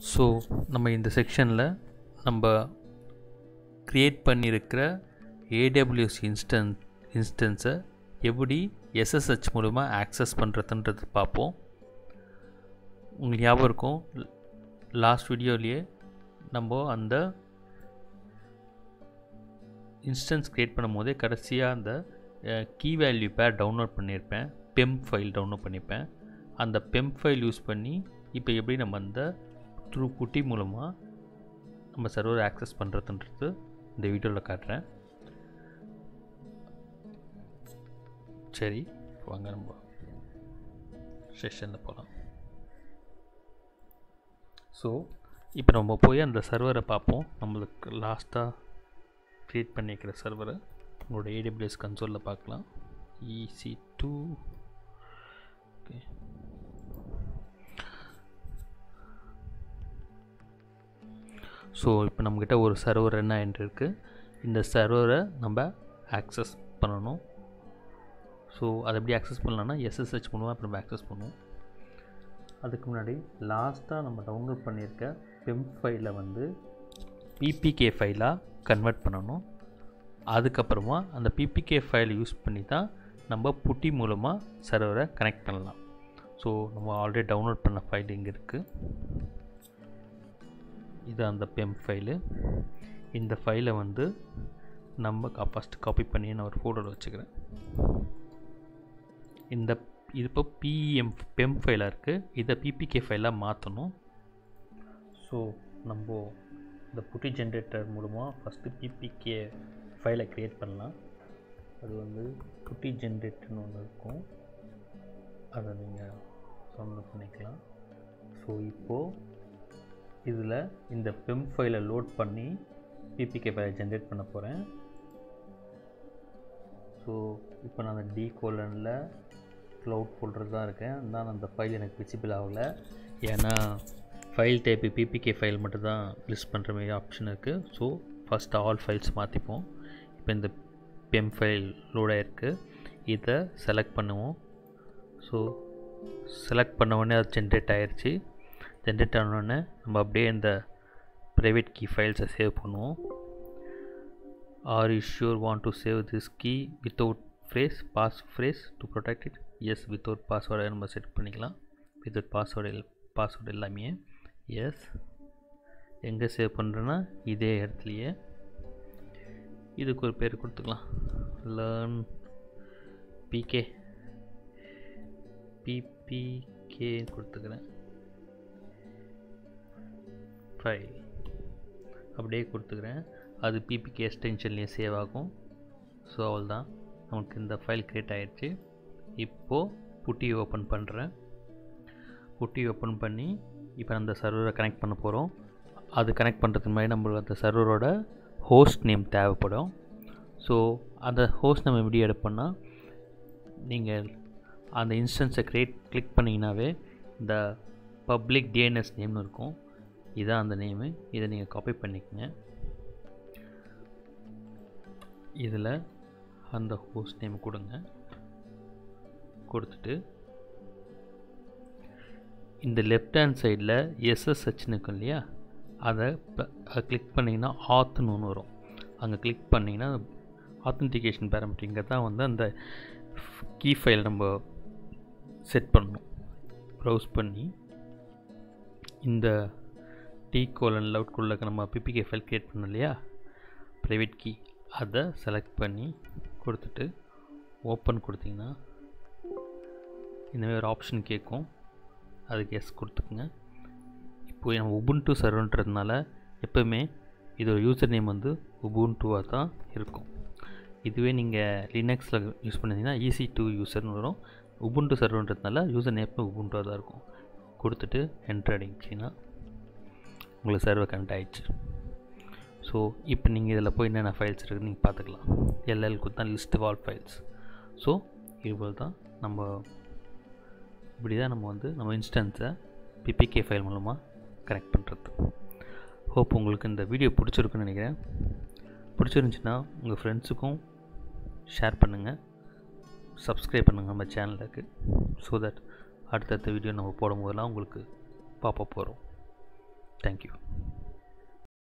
so நம்ம இந்த செக்ஷனில் நம்ம க்ரியேட் பண்ணியிருக்கிற ஏடபிள்யூஎஸ் இன்ஸ்டன் இன்ஸ்டன்ஸை எப்படி எஸ்எஸ்ஹெச் மூலமாக ஆக்சஸ் பண்ணுறதுன்றது பார்ப்போம் உங்களுக்கு ஞாபகம் இருக்கும் லாஸ்ட் வீடியோலேயே நம்ம அந்த இன்ஸ்டன்ஸ் க்ரியேட் பண்ணும் போதே கடைசியாக அந்த கீ வேல்யூ பேர் டவுன்லோட் பண்ணியிருப்பேன் பெம் ஃபைல் டவுன்லோட் பண்ணியிருப்பேன் அந்த பெம் ஃபைல் யூஸ் பண்ணி இப்போ எப்படி நம்ம அந்த த்ரூ புட்டி மூலமாக நம்ம சர்வர் ஆக்சஸ் பண்ணுறதுன்றது இந்த வீடியோவில் காட்டுறேன் சரி வாங்க நம்ம செஷனில் போகலாம் ஸோ இப்போ நம்ம போய் அந்த சர்வரை பார்ப்போம் நம்மளுக்கு லாஸ்ட்டாக க்ரியேட் பண்ணிக்கிற சர்வரை உங்களோட ஏடபிள்யூஎஸ் கன்சோலில் பார்க்கலாம் இசி டூ ஓகே ஸோ இப்போ நம்மக்கிட்ட ஒரு சர்வர் என்ன இருக்குது இந்த சர்வரை நம்ம ஆக்சஸ் பண்ணணும் ஸோ அதை எப்படி ஆக்சஸ் பண்ணலான்னா எஸ்எஸ்ஹெச் மூலமாக இப்போ நம்ம ஆக்சஸ் பண்ணுவோம் அதுக்கு முன்னாடி லாஸ்ட்டாக நம்ம டவுன்லோட் பண்ணியிருக்க பெம் ஃபைலை வந்து பிபிகே ஃபைலாக கன்வெர்ட் பண்ணணும் அதுக்கப்புறமா அந்த பிபிகே ஃபைலை யூஸ் பண்ணி தான் நம்ம புட்டி மூலமாக சர்வரை கனெக்ட் பண்ணலாம் ஸோ நம்ம ஆல்ரெடி டவுன்லோட் பண்ண ஃபைல் இங்கே இருக்குது இது அந்த பெம் ஃபைலு இந்த ஃபைலை வந்து நம்ம கா ஃபஸ்ட்டு காப்பி பண்ணி நான் ஒரு ஃபோல்டர் வச்சுக்கிறேன் இந்த இது இப்போ பிஎம் பெம் ஃபைலாக இருக்குது இதை பிபிகே ஃபைலாக மாற்றணும் ஸோ நம்ம இந்த புட்டி ஜென்ரேட்டர் மூலமாக ஃபஸ்ட்டு பிபிகே ஃபைலை க்ரியேட் பண்ணலாம் அது வந்து புட்டி ஜென்ரேட்டர்னு ஒன்று இருக்கும் அதை நீங்கள் டவுன்லோட் பண்ணிக்கலாம் ஸோ இப்போது இதில் இந்த பெம் ஃபைலை லோட் பண்ணி பிபிகே ஃபைலை ஜென்ரேட் பண்ண போகிறேன் ஸோ இப்போ நான் அந்த டி கோலனில் க்ளவுட் ஃபோல்டர் தான் இருக்கேன் தான் அந்த ஃபைல் எனக்கு விசிபிள் ஆகலை ஏன்னா ஃபைல் டைப்பு பிபிகே ஃபைல் மட்டும் தான் லிஸ்ட் பண்ணுற மாதிரி ஆப்ஷன் இருக்குது ஸோ ஃபஸ்ட் ஆல் ஃபைல்ஸ் மாற்றிப்போம் இப்போ இந்த பெம் ஃபைல் லோட் ஆகிருக்கு இதை செலக்ட் பண்ணுவோம் ஸோ செலக்ட் பண்ண உடனே அது ஜென்ரேட் ஆகிருச்சு ஜென்ரேட் ஆனோடனே நம்ம அப்படியே இந்த ப்ரைவேட் கீ ஃபைல்ஸை சேவ் பண்ணுவோம் are you sure want to save this key without phrase passphrase to protect it yes without பாஸ்வேர்டை நம்ம செட் பண்ணிக்கலாம் வித்தவுட் பாஸ்வேர்டு பாஸ்வேர்டு எல்லாமே எஸ் எங்கே சேவ் பண்ணுறேன்னா இதே இடத்துலையே இதுக்கு ஒரு பேர் கொடுத்துக்கலாம் லேர்ன் பிகே பிபிகே கொடுத்துக்கிறேன் ஃபைல் அப்படியே கொடுத்துக்கிறேன் அது பிபிகே எக்ஸ்டென்ஷன்லேயே சேவ் ஆகும் ஸோ அவள் தான் நமக்கு இந்த ஃபைல் க்ரியேட் ஆகிடுச்சு இப்போது புட்டி ஓப்பன் பண்ணுறேன் புட்டி ஓப்பன் பண்ணி இப்போ அந்த சர்வரை கனெக்ட் பண்ண போகிறோம் அது கனெக்ட் பண்ணுறதுக்கு முன்னாடி நம்மளுக்கு அந்த சர்வரோட ஹோஸ்ட் நேம் தேவைப்படும் ஸோ அந்த ஹோஸ்ட் நேம் எப்படி எடுப்போம்னா நீங்கள் அந்த இன்ஸ்டன்ஸை க்ரியேட் கிளிக் பண்ணிங்கனாவே இந்த பப்ளிக் டிஎன்எஸ் நேம்னு இருக்கும் இதான் அந்த நேமு இதை நீங்கள் காப்பி பண்ணிக்கோங்க இதில் அந்த ஹோஸ்ட் நேம் கொடுங்க கொடுத்துட்டு இந்த லெஃப்ட் ஹேண்ட் சைடில் எஸ்எஸ்ஹெச்னு இருக்கும் இல்லையா அதை அதை கிளிக் பண்ணிங்கன்னா ஆத்துன்னு ஒன்று வரும் அங்கே கிளிக் பண்ணிங்கன்னா ஆத்தன்டிகேஷன் பேரமிட்டிங்க தான் வந்து அந்த கீ ஃபைல் நம்ம செட் பண்ணணும் ப்ரௌஸ் பண்ணி இந்த டி கோலன் லவுட்குள்ளே நம்ம பிபிகே ஃபைல் க்ரியேட் பண்ணோம் இல்லையா ப்ரைவேட் கீ அதை செலக்ட் பண்ணி கொடுத்துட்டு ஓப்பன் கொடுத்தீங்கன்னா இந்தமாதிரி ஒரு ஆப்ஷன் கேட்கும் அதுக்கு எஸ் கொடுத்துக்குங்க இப்போ நம்ம உபுன்ட்டு சர்வன்றதுனால எப்போவுமே இதோட யூசர் நேம் வந்து உபுன்ட்டுவாக தான் இருக்கும் இதுவே நீங்கள் லினக்ஸில் யூஸ் பண்ணிங்கன்னா ஈஸி டூ யூசர்னு வரும் உபுன்ட்டு சர்வன்றதுனால யூசர் நேம் உபுன்ட்டுவாக தான் இருக்கும் கொடுத்துட்டு என்ட்ரு அடிச்சிங்கன்னா உங்களுக்கு சர்வர் கனெக்ட் ஆகிடுச்சு ஸோ இப்போ நீங்கள் இதில் போய் என்னென்ன ஃபைல்ஸ் இருக்குதுன்னு நீங்கள் பார்த்துக்கலாம் எல்எல் கொடுத்தா லிஸ்ட் ஆல் ஃபைல்ஸ் ஸோ இதுபோல் தான் நம்ம இப்படி தான் நம்ம வந்து நம்ம இன்ஸ்டன்ஸை பிபிகே ஃபைல் மூலமாக கனெக்ட் பண்ணுறது ஹோப் உங்களுக்கு இந்த வீடியோ பிடிச்சிருக்குன்னு நினைக்கிறேன் பிடிச்சிருந்துச்சின்னா உங்கள் ஃப்ரெண்ட்ஸுக்கும் ஷேர் பண்ணுங்கள் சப்ஸ்கிரைப் பண்ணுங்கள் நம்ம சேனலுக்கு ஸோ தட் அடுத்தடுத்த வீடியோ நம்ம போடும்போதெல்லாம் உங்களுக்கு பார்ப்ப போகிறோம் தேங்க்யூ